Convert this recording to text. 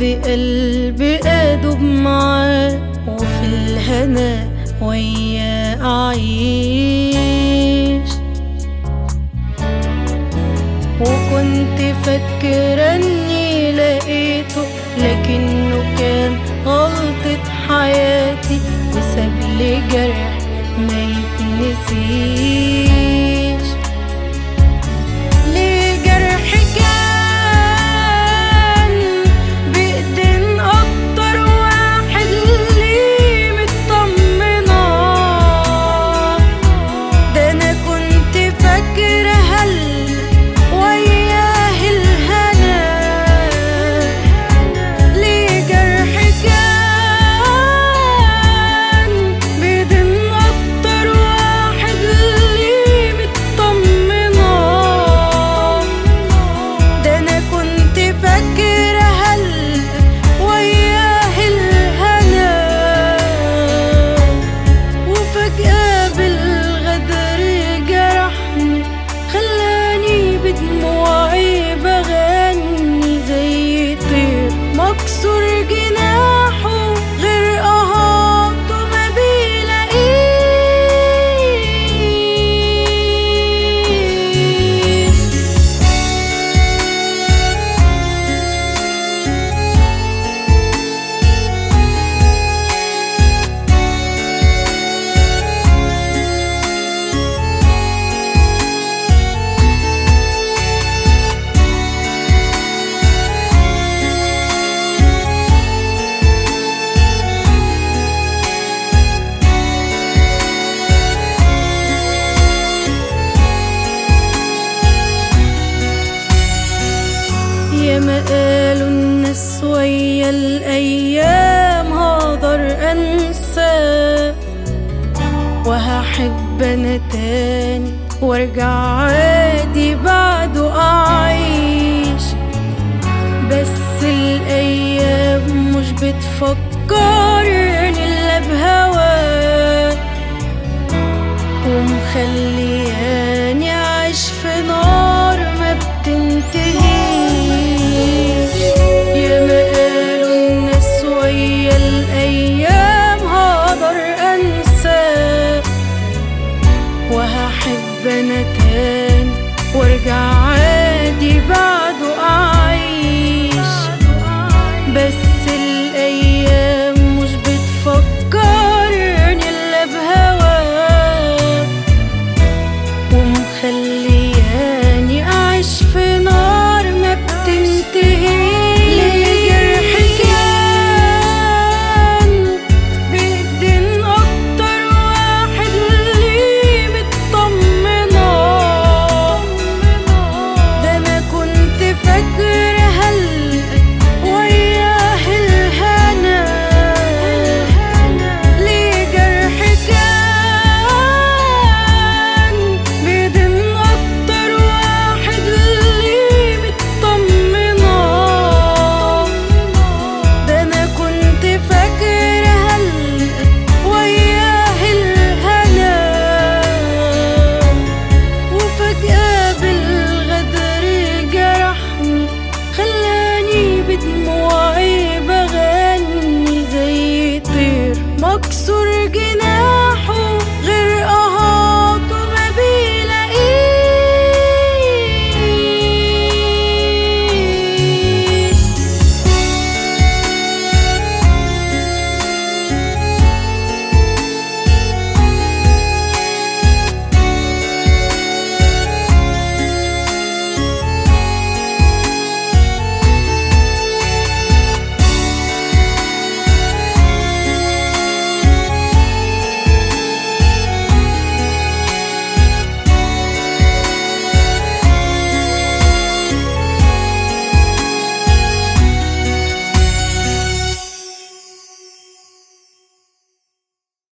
بقلبي أدوب معاه وفي الهنا وياه أعيش وكنت فاكرة إني لقيته لكنه كان غلطة حياتي وسابلي جرح ما يتنسيش ليه جرح كان بإيدين أكتر واحد ليه مطمنة ده أنا كنت فاكرة هل وياه الهنا ليه جرح كان بإيدين أكتر واحد ليه مطمنة ده أنا كنت فاكرة هل وياه الهنا وفجأة بالغدر جرحني خلاني بدموعي بغني زي طير مكسور جناحه غير أهاته ما بيلاقيش يا ما قالوا الناس ويا الأيام هقدر أنسى وهحب أنا تاني وارجع عادي بعده أعيش بس الأيام مش بتفكرني إلا بهواك ومخلياني أعيش في نار